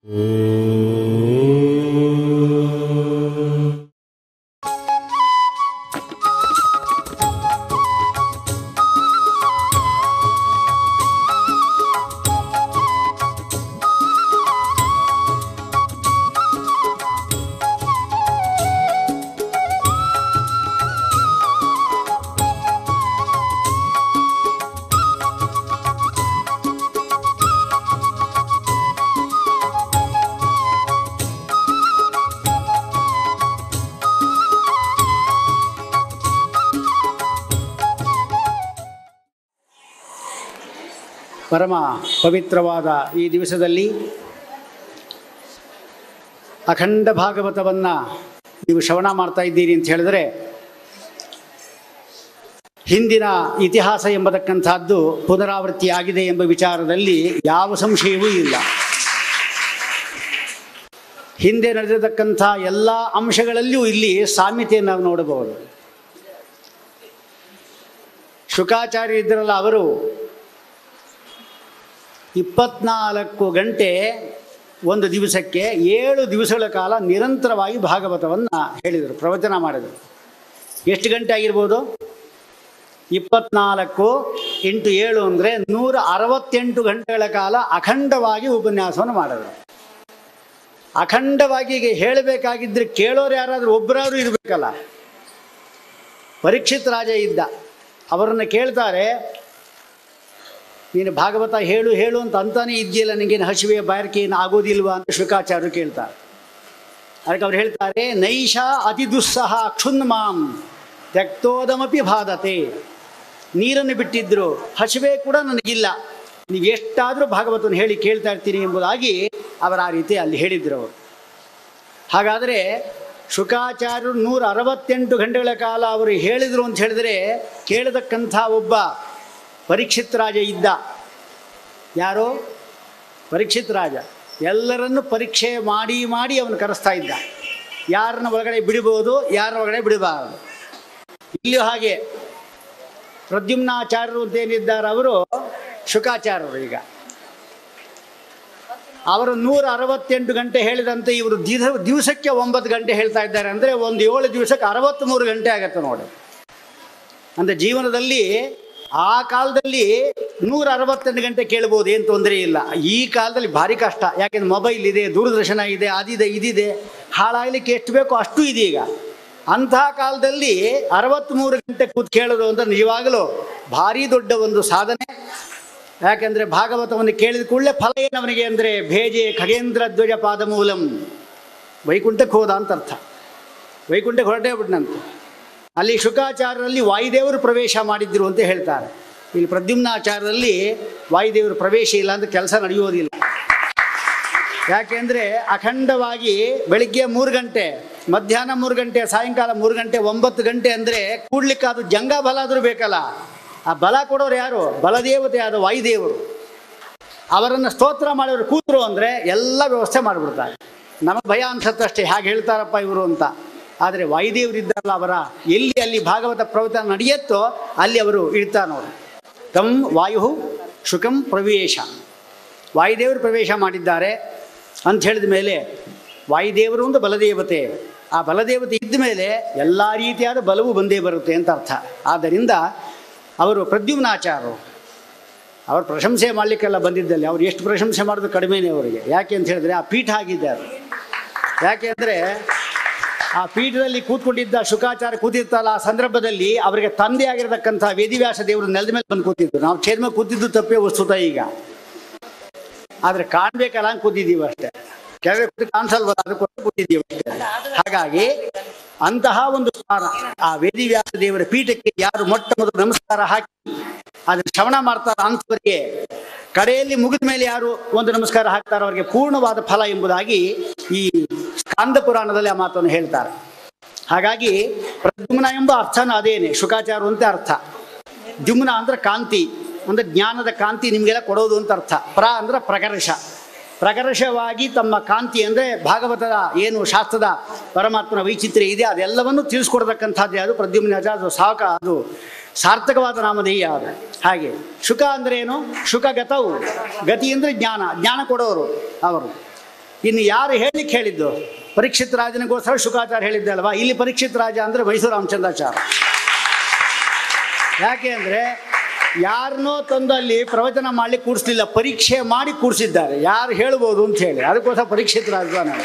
ಪರಮ ಪವಿತ್ರವಾದ ಈ ದಿವಸದಲ್ಲಿ ಅಖಂಡ ಭಾಗವತವನ್ನು ನೀವು ಶ್ರವಣ ಮಾಡ್ತಾ ಇದ್ದೀರಿ ಅಂತ ಹೇಳಿದ್ರೆ ಹಿಂದಿನ ಇತಿಹಾಸ ಎಂಬತಕ್ಕಂಥದ್ದು ಪುನರಾವೃತ್ತಿ ಆಗಿದೆ ಎಂಬ ವಿಚಾರದಲ್ಲಿ ಯಾವ ಸಂಶಯವೂ ಇಲ್ಲ ಹಿಂದೆ ನಡೆದಿರತಕ್ಕಂಥ ಎಲ್ಲ ಅಂಶಗಳಲ್ಲಿಯೂ ಇಲ್ಲಿ ಸಾಮ್ಯತೆಯನ್ನು ನಾವು ನೋಡಬಹುದು ಶುಕಾಚಾರ್ಯ ಇದ್ದರಲ್ಲ ಅವರು ಇಪ್ಪತ್ನಾಲ್ಕು ಗಂಟೆ ಒಂದು ದಿವಸಕ್ಕೆ ಏಳು ದಿವಸಗಳ ಕಾಲ ನಿರಂತರವಾಗಿ ಭಾಗವತವನ್ನು ಹೇಳಿದರು ಪ್ರವಚನ ಮಾಡಿದರು ಎಷ್ಟು ಗಂಟೆ ಆಗಿರ್ಬೋದು ಇಪ್ಪತ್ನಾಲ್ಕು ಇಂಟು ಏಳು ಅಂದರೆ ನೂರ ಅರವತ್ತೆಂಟು ಗಂಟೆಗಳ ಕಾಲ ಅಖಂಡವಾಗಿ ಉಪನ್ಯಾಸವನ್ನು ಮಾಡಿದರು ಅಖಂಡವಾಗಿ ಈಗ ಹೇಳಬೇಕಾಗಿದ್ದರೆ ಕೇಳೋರು ಯಾರಾದರೂ ಒಬ್ಬರಾದ್ರೂ ಇರಬೇಕಲ್ಲ ಪರೀಕ್ಷಿತ್ ರಾಜ ಇದ್ದ ಅವರನ್ನು ಕೇಳ್ತಾರೆ ನೀನು ಭಾಗವತ ಹೇಳು ಹೇಳು ಅಂತ ಅಂತಾನೆ ಇದೆಯಲ್ಲ ನಿನಗೇನು ಹಸಿವೆ ಬಾಯಾರಿಕೆ ಏನು ಆಗೋದಿಲ್ವಾ ಅಂತ ಶುಕಾಚಾರ್ಯರು ಕೇಳ್ತಾರೆ ಅದಕ್ಕೆ ಅವ್ರು ಹೇಳ್ತಾರೆ ನೈಷ ಅತಿ ದುಸ್ಸಹ ಕ್ಷುನ್ಮಾಂ ತ್ಯಕ್ತೋದಮಪಿ ಬಾಧತೆ ನೀರನ್ನು ಬಿಟ್ಟಿದ್ರು ಹಸಿವೆ ಕೂಡ ನನಗಿಲ್ಲ ನೀವು ಎಷ್ಟಾದರೂ ಭಾಗವತನ ಹೇಳಿ ಕೇಳ್ತಾ ಇರ್ತೀನಿ ಎಂಬುದಾಗಿ ಅವರು ಆ ರೀತಿ ಅಲ್ಲಿ ಹೇಳಿದ್ರು ಅವರು ಹಾಗಾದರೆ ಶುಕಾಚಾರ್ಯರು ನೂರ ಅರವತ್ತೆಂಟು ಗಂಟೆಗಳ ಕಾಲ ಅವರು ಹೇಳಿದರು ಅಂತ ಹೇಳಿದರೆ ಕೇಳತಕ್ಕಂಥ ಒಬ್ಬ ಪರೀಕ್ಷಿತ್ ರಾಜ ಇದ್ದ ಯಾರೋ ಪರೀಕ್ಷಿತ್ ರಾಜ ಎಲ್ಲರನ್ನು ಪರೀಕ್ಷೆ ಮಾಡಿ ಮಾಡಿ ಅವನು ಕರೆಸ್ತಾ ಇದ್ದ ಯಾರನ್ನ ಒಳಗಡೆ ಬಿಡಬಹುದು ಯಾರ ಒಳಗಡೆ ಬಿಡಬಾರದು ಇಲ್ಲಿಯೂ ಹಾಗೆ ಪ್ರದ್ಯುಮ್ನಾಚಾರ್ಯರು ಅಂತ ಏನಿದ್ದಾರೆ ಅವರು ಶುಕಾಚಾರ್ಯರು ಈಗ ಅವರು ನೂರ ಅರವತ್ತೆಂಟು ಗಂಟೆ ಹೇಳಿದಂತೆ ಇವರು ದಿನ ದಿವಸಕ್ಕೆ ಒಂಬತ್ತು ಗಂಟೆ ಹೇಳ್ತಾ ಇದ್ದಾರೆ ಅಂದರೆ ಒಂದು ಏಳು ದಿವಸಕ್ಕೆ ಅರವತ್ತ್ಮೂರು ಗಂಟೆ ಆಗತ್ತೆ ನೋಡಿ ಅಂದರೆ ಜೀವನದಲ್ಲಿ ಆ ಕಾಲದಲ್ಲಿ ನೂರ ಅರವತ್ತೆಂಟು ಗಂಟೆ ಕೇಳ್ಬೋದು ಏನು ತೊಂದರೆ ಇಲ್ಲ ಈ ಕಾಲದಲ್ಲಿ ಭಾರಿ ಕಷ್ಟ ಯಾಕೆಂದ್ರೆ ಮೊಬೈಲ್ ಇದೆ ದೂರದರ್ಶನ ಇದೆ ಅದಿದೆ ಇದಿದೆ ಹಾಳಾಗಲಿಕ್ಕೆ ಎಷ್ಟು ಬೇಕೋ ಅಷ್ಟು ಇದೆ ಈಗ ಅಂತಹ ಕಾಲದಲ್ಲಿ ಅರವತ್ತ್ಮೂರು ಗಂಟೆ ಕೂತ್ ಕೇಳೋದು ಅಂತ ನಿಜವಾಗಲೂ ಭಾರಿ ದೊಡ್ಡ ಒಂದು ಸಾಧನೆ ಯಾಕೆಂದರೆ ಭಾಗವತವನ್ನು ಕೇಳಿದ ಕೂಡಲೇ ಫಲ ಏನು ಅವನಿಗೆ ಅಂದರೆ ಭೇಜೆ ಖಗೇಂದ್ರ ಧ್ವಜ ಪಾದಮೂಲಂ ವೈಕುಂಠಕ್ಕೆ ಹೋದ ಅಂತ ಅರ್ಥ ವೈಕುಂಠಕ್ಕೆ ಹೊರಟೇ ಬಿಟ್ನಂತೆ ಅಲ್ಲಿ ಶುಕಾಚಾರ್ಯರಲ್ಲಿ ವಾಯುದೇವರು ಪ್ರವೇಶ ಮಾಡಿದ್ರು ಅಂತ ಹೇಳ್ತಾರೆ ಇಲ್ಲಿ ಪ್ರದ್ಯುಮ್ನಾಚಾರ್ಯರಲ್ಲಿ ವಾಯುದೇವರು ಪ್ರವೇಶ ಇಲ್ಲ ಅಂತ ಕೆಲಸ ನಡೆಯೋದಿಲ್ಲ ಯಾಕೆಂದರೆ ಅಖಂಡವಾಗಿ ಬೆಳಿಗ್ಗೆ ಮೂರು ಗಂಟೆ ಮಧ್ಯಾಹ್ನ ಮೂರು ಗಂಟೆ ಸಾಯಂಕಾಲ ಮೂರು ಗಂಟೆ ಒಂಬತ್ತು ಗಂಟೆ ಅಂದರೆ ಕೂಡ್ಲಿಕ್ಕೆ ಅದು ಜಂಗ ಬಲ ಆದರೂ ಬೇಕಲ್ಲ ಆ ಬಲ ಕೊಡೋರು ಯಾರು ಬಲದೇವತೆ ಆದ ವಾಯುದೇವರು ಅವರನ್ನು ಸ್ತೋತ್ರ ಮಾಡೋರು ಕೂತರು ಅಂದರೆ ಎಲ್ಲ ವ್ಯವಸ್ಥೆ ಮಾಡಿಬಿಡ್ತಾರೆ ನಮಗೆ ಭಯ ಅನ್ಸತ್ತಷ್ಟೇ ಹಾಗೆ ಹೇಳ್ತಾರಪ್ಪ ಇವರು ಅಂತ ಆದರೆ ವಾಯುದೇವರಿದ್ದಾರಲ್ಲ ಅವರ ಎಲ್ಲಿ ಅಲ್ಲಿ ಭಾಗವತ ಪ್ರವಚನ ನಡೆಯುತ್ತೋ ಅಲ್ಲಿ ಅವರು ಇರ್ತಾರೆ ನೋಡಿ ತಂ ವಾಯು ಶುಕಂ ಪ್ರವೇಶ ವಾಯುದೇವರು ಪ್ರವೇಶ ಮಾಡಿದ್ದಾರೆ ಅಂತ ಹೇಳಿದ ಮೇಲೆ ವಾಯುದೇವರು ಒಂದು ಬಲದೇವತೆ ಆ ಬಲದೇವತೆ ಇದ್ದ ಮೇಲೆ ಎಲ್ಲ ರೀತಿಯಾದ ಬಲವು ಬಂದೇ ಬರುತ್ತೆ ಅಂತ ಅರ್ಥ ಆದ್ದರಿಂದ ಅವರು ಪ್ರದ್ಯುಮ್ನಾಚಾರರು ಅವ್ರು ಪ್ರಶಂಸೆ ಮಾಡಲಿಕ್ಕೆಲ್ಲ ಬಂದಿದ್ದಲ್ಲಿ ಅವ್ರು ಎಷ್ಟು ಪ್ರಶಂಸೆ ಮಾಡೋದು ಕಡಿಮೆನೇ ಅವರಿಗೆ ಯಾಕೆ ಅಂತ ಹೇಳಿದ್ರೆ ಆ ಪೀಠ ಆಗಿದ್ದಾರೆ ಯಾಕೆ ಅಂದರೆ ಆ ಪೀಠದಲ್ಲಿ ಕೂತ್ಕೊಂಡಿದ್ದ ಶುಕಾಚಾರ ಕೂತಿರ್ತಲ್ಲ ಆ ಸಂದರ್ಭದಲ್ಲಿ ಅವರಿಗೆ ತಂದೆ ಆಗಿರತಕ್ಕಂಥ ವೇದಿವ್ಯಾಸ ದೇವರು ನೆಲದ ಮೇಲೆ ಬಂದು ಕೂತಿದ್ರು ನಾವು ಚೇರ್ ಮೇಲೆ ಕೂತಿದ್ದು ತಪ್ಪೇ ವಸ್ತುತ ಈಗ ಆದರೆ ಕಾಣ್ಬೇಕಲ್ಲ ಅಂತ ಕೂತಿದ್ದೀವಿ ಅಷ್ಟೇ ಕೆಳಗೆ ಕೂತು ಕಾಣಿಸಲ್ವಲ್ಲ ಅದಕ್ಕೋಸ್ಕರ ಕೂತಿದ್ದೀವಿ ಅಷ್ಟೇ ಹಾಗಾಗಿ ಅಂತಹ ಒಂದು ಸ್ಥಾನ ಆ ವೇದಿವ್ಯಾಸ ದೇವರ ಪೀಠಕ್ಕೆ ಯಾರು ಮೊಟ್ಟ ಮೊದಲು ನಮಸ್ಕಾರ ಹಾಕಿ ಅದನ್ನು ಶ್ರವಣ ಮಾಡ್ತಾರ ಅಂಥವರಿಗೆ ಕಡೆಯಲ್ಲಿ ಮುಗಿದ ಮೇಲೆ ಯಾರು ಒಂದು ನಮಸ್ಕಾರ ಹಾಕ್ತಾರೋ ಅವರಿಗೆ ಪೂರ್ಣವಾದ ಫಲ ಎಂಬುದಾಗಿ ಈ ಸ್ಕಾಂದ ಪುರಾಣದಲ್ಲಿ ಆ ಮಾತನ್ನು ಹೇಳ್ತಾರೆ ಹಾಗಾಗಿ ಪ್ರದ್ಯುಮ್ನ ಎಂಬ ಅರ್ಥನೂ ಅದೇನೆ ಶುಕಾಚಾರ ಅಂತ ಅರ್ಥ ದ್ಯುಮ್ನ ಅಂದ್ರೆ ಕಾಂತಿ ಅಂದ್ರೆ ಜ್ಞಾನದ ಕಾಂತಿ ನಿಮಗೆಲ್ಲ ಕೊಡೋದು ಅಂತ ಅರ್ಥ ಪ್ರ ಅಂದ್ರೆ ಪ್ರಕರ್ಷ ಪ್ರಕರ್ಷವಾಗಿ ತಮ್ಮ ಕಾಂತಿ ಅಂದರೆ ಭಾಗವತದ ಏನು ಶಾಸ್ತ್ರದ ಪರಮಾತ್ಮನ ವೈಚಿತ್ರ್ಯ ಇದೆ ಅದೆಲ್ಲವನ್ನು ತಿಳಿಸ್ಕೊಡ್ತಕ್ಕಂಥದ್ದು ಯಾವುದು ಪ್ರದ್ಯುಮ್ನಾಚ ಅದು ಸಾಕ ಅದು ಸಾರ್ಥಕವಾದ ನಾಮಧೇಯ ಅದು ಹಾಗೆ ಶುಕ ಅಂದರೆ ಏನು ಶುಕ ಗತವು ಗತಿ ಅಂದರೆ ಜ್ಞಾನ ಜ್ಞಾನ ಕೊಡೋರು ಅವರು ಇನ್ನು ಯಾರು ಹೇಳಿಕ್ಕೆ ಹೇಳಿದ್ದು ಪರೀಕ್ಷಿತ್ ರಾಜನಿಗೋಸ್ಕರ ಶುಕಾಚಾರ್ಯ ಹೇಳಿದ್ದೆ ಅಲ್ವಾ ಇಲ್ಲಿ ಪರೀಕ್ಷಿತ್ ರಾಜ ಅಂದರೆ ಮೈಸೂರು ರಾಮಚಂದ್ರಾಚಾರ್ಯ ಯಾಕೆ ಅಂದರೆ ಯಾರನ್ನೋ ತಂದು ಅಲ್ಲಿ ಪ್ರವಚನ ಮಾಡಲಿಕ್ಕೆ ಕೂಡಿಸ್ಲಿಲ್ಲ ಪರೀಕ್ಷೆ ಮಾಡಿ ಕೂಡಿಸಿದ್ದಾರೆ ಯಾರು ಹೇಳ್ಬೋದು ಅಂತ ಹೇಳಿ ಅದಕ್ಕೋಸ್ಕರ ಪರೀಕ್ಷಿತ್ ರಾಜ ನಾವು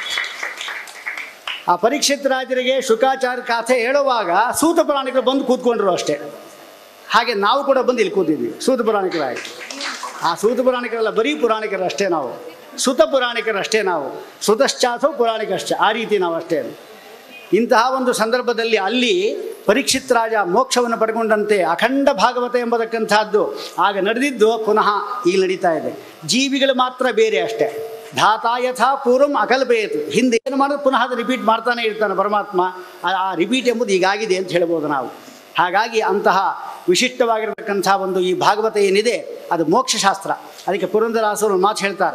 ಆ ಪರೀಕ್ಷಿತ್ ರಾಜರಿಗೆ ಶುಕಾಚಾರ್ಯ ಕಥೆ ಹೇಳುವಾಗ ಸೂತ ಪುರಾಣಿಕರು ಬಂದು ಕೂತ್ಕೊಂಡ್ರು ಅಷ್ಟೇ ಹಾಗೆ ನಾವು ಕೂಡ ಬಂದು ಇಲ್ಲಿ ಕೂತಿದ್ವಿ ಸೂತ ಪುರಾಣಿಕರಾಗಿ ಆ ಸೂತ ಪುರಾಣಿಕರಲ್ಲ ಬರೀ ಪುರಾಣಿಕರು ಅಷ್ಟೇ ನಾವು ಸುತ ಪುರಾಣಿಕರು ಅಷ್ಟೇ ನಾವು ಸುತಶ್ಚಾಸೋ ಪುರಾಣಿಕಷ್ಟೇ ಆ ರೀತಿ ನಾವು ಅಷ್ಟೇ ಇಂತಹ ಒಂದು ಸಂದರ್ಭದಲ್ಲಿ ಅಲ್ಲಿ ಪರೀಕ್ಷಿತ್ ರಾಜ ಮೋಕ್ಷವನ್ನು ಪಡ್ಕೊಂಡಂತೆ ಅಖಂಡ ಭಾಗವತ ಎಂಬತಕ್ಕಂಥದ್ದು ಆಗ ನಡೆದಿದ್ದು ಪುನಃ ಈಗ ನಡೀತಾ ಇದೆ ಜೀವಿಗಳು ಮಾತ್ರ ಬೇರೆ ಅಷ್ಟೇ ಧಾತಾ ಯಥಾ ಪೂರ್ವಂ ಅಕಲ್ಪಯತು ಹಿಂದೆ ಏನು ಮಾಡೋದು ಪುನಃ ಅದು ರಿಪೀಟ್ ಮಾಡ್ತಾನೆ ಇರ್ತಾನೆ ಪರಮಾತ್ಮ ಆ- ಆ ರಿಪೀಟ್ ಎಂಬುದು ಈಗಾಗಿದೆ ಅಂತ ಹೇಳ್ಬೋದು ನಾವು ಹಾಗಾಗಿ ಅಂತಹ ವಿಶಿಷ್ಟವಾಗಿರತಕ್ಕಂಥ ಒಂದು ಈ ಭಾಗವತ ಏನಿದೆ ಅದು ಮೋಕ್ಷಶಾಸ್ತ್ರ ಅದಕ್ಕೆ ಪುರಂದರಾಸರು ಒಂದು ಮಾತು ಹೇಳ್ತಾರೆ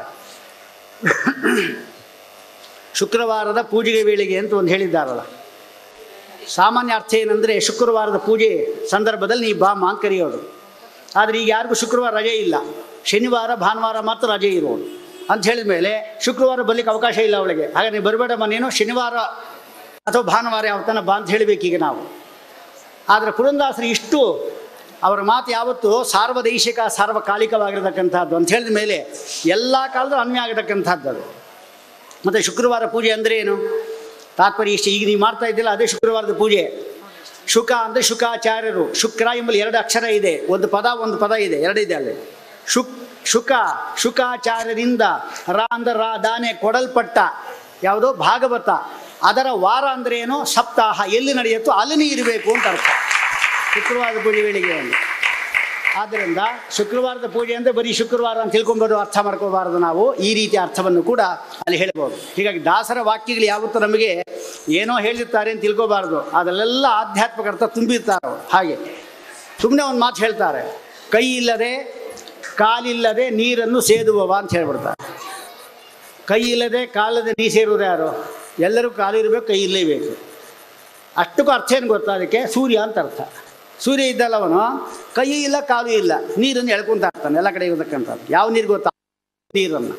ಶುಕ್ರವಾರದ ಪೂಜೆಗೆ ವೇಳೆಗೆ ಅಂತ ಒಂದು ಹೇಳಿದ್ದಾರಲ್ಲ ಸಾಮಾನ್ಯ ಅರ್ಥ ಏನಂದರೆ ಶುಕ್ರವಾರದ ಪೂಜೆ ಸಂದರ್ಭದಲ್ಲಿ ನೀ ಬಾಮ ಅಂತ ಕರೆಯೋದು ಆದರೆ ಈಗ ಯಾರಿಗೂ ಶುಕ್ರವಾರ ರಜೆ ಇಲ್ಲ ಶನಿವಾರ ಭಾನುವಾರ ಮಾತ್ರ ರಜೆ ಇರೋದು ಅಂತ ಹೇಳಿದ ಮೇಲೆ ಶುಕ್ರವಾರ ಬರ್ಲಿಕ್ಕೆ ಅವಕಾಶ ಇಲ್ಲ ಅವಳಿಗೆ ಹಾಗೆ ನೀವು ಬರಬೇಡಮ್ಮ ನೀನು ಶನಿವಾರ ಅಥವಾ ಭಾನುವಾರ ಯಾವತ್ತನ ಬಾ ಅಂತ ಹೇಳಬೇಕೀಗ ನಾವು ಆದರೆ ಪುರಂದಾಸರು ಇಷ್ಟು ಅವರ ಮಾತು ಯಾವತ್ತು ಸಾರ್ವದೇಶಿಕ ಸಾರ್ವಕಾಲಿಕವಾಗಿರತಕ್ಕಂಥದ್ದು ಅಂತ ಹೇಳಿದ ಮೇಲೆ ಎಲ್ಲ ಕಾಲದಲ್ಲೂ ಅನ್ವಯ ಆಗತಕ್ಕಂಥದ್ದು ಅದು ಮತ್ತು ಶುಕ್ರವಾರ ಪೂಜೆ ಅಂದರೆ ಏನು ತಾತ್ಪರ್ಯ ಇಷ್ಟು ಈಗ ನೀವು ಮಾಡ್ತಾ ಇದ್ದಿಲ್ಲ ಅದೇ ಶುಕ್ರವಾರದ ಪೂಜೆ ಶುಕ ಅಂದರೆ ಶುಕಾಚಾರ್ಯರು ಶುಕ್ರ ಎಂಬಲ್ಲಿ ಎರಡು ಅಕ್ಷರ ಇದೆ ಒಂದು ಪದ ಒಂದು ಪದ ಇದೆ ಎರಡಿದೆ ಅಲ್ಲಿ ಶುಕ್ ಶುಕ ಶುಕಾಚಾರ್ಯರಿಂದ ರಾ ಅಂದ್ರೆ ರಾ ದಾನೆ ಕೊಡಲ್ಪಟ್ಟ ಯಾವುದೋ ಭಾಗವತ ಅದರ ವಾರ ಅಂದರೆ ಏನು ಸಪ್ತಾಹ ಎಲ್ಲಿ ನಡೆಯುತ್ತೋ ಅಲ್ಲಿ ಇರಬೇಕು ಅಂತ ಅರ್ಥ ಶುಕ್ರವಾರದ ಪೂಜೆ ವೇಳೆಗೆ ಒಂದು ಆದ್ದರಿಂದ ಶುಕ್ರವಾರದ ಪೂಜೆ ಅಂದರೆ ಬರೀ ಶುಕ್ರವಾರ ಅಂತ ತಿಳ್ಕೊಂಬೋದು ಅರ್ಥ ಮಾಡ್ಕೋಬಾರದು ನಾವು ಈ ರೀತಿಯ ಅರ್ಥವನ್ನು ಕೂಡ ಅಲ್ಲಿ ಹೇಳ್ಬೋದು ಹೀಗಾಗಿ ದಾಸರ ವಾಕ್ಯಗಳು ಯಾವತ್ತೂ ನಮಗೆ ಏನೋ ಹೇಳಿರ್ತಾರೆ ಅಂತ ತಿಳ್ಕೋಬಾರ್ದು ಅದರಲ್ಲೆಲ್ಲ ಆಧ್ಯಾತ್ಮಿಕ ಅರ್ಥ ತುಂಬಿರ್ತಾರೆ ಅವರು ಹಾಗೆ ಸುಮ್ಮನೆ ಒಂದು ಮಾತು ಹೇಳ್ತಾರೆ ಕೈ ಇಲ್ಲದೆ ಕಾಲಿಲ್ಲದೆ ನೀರನ್ನು ಸೇದುವವ ಅಂತ ಹೇಳ್ಬಿಡ್ತಾರೆ ಕೈ ಇಲ್ಲದೆ ಕಾಲದೆ ನೀರು ಸೇರುವುದು ಯಾರು ಎಲ್ಲರೂ ಕಾಲು ಇರಬೇಕು ಕೈ ಇರಲೇಬೇಕು ಅಷ್ಟಕ್ಕೂ ಅರ್ಥ ಏನು ಗೊತ್ತಾ ಅದಕ್ಕೆ ಸೂರ್ಯ ಅಂತ ಅರ್ಥ ಸೂರ್ಯ ಇದ್ದಲ್ಲ ಅವನು ಕೈ ಇಲ್ಲ ಕಾಲು ಇಲ್ಲ ನೀರನ್ನು ಎಳ್ಕೊಂತ ಇರ್ತಾನೆ ಎಲ್ಲ ಕಡೆ ಇರತಕ್ಕಂಥದ್ದು ಯಾವ ನೀರು ಗೊತ್ತಾ ನೀರನ್ನು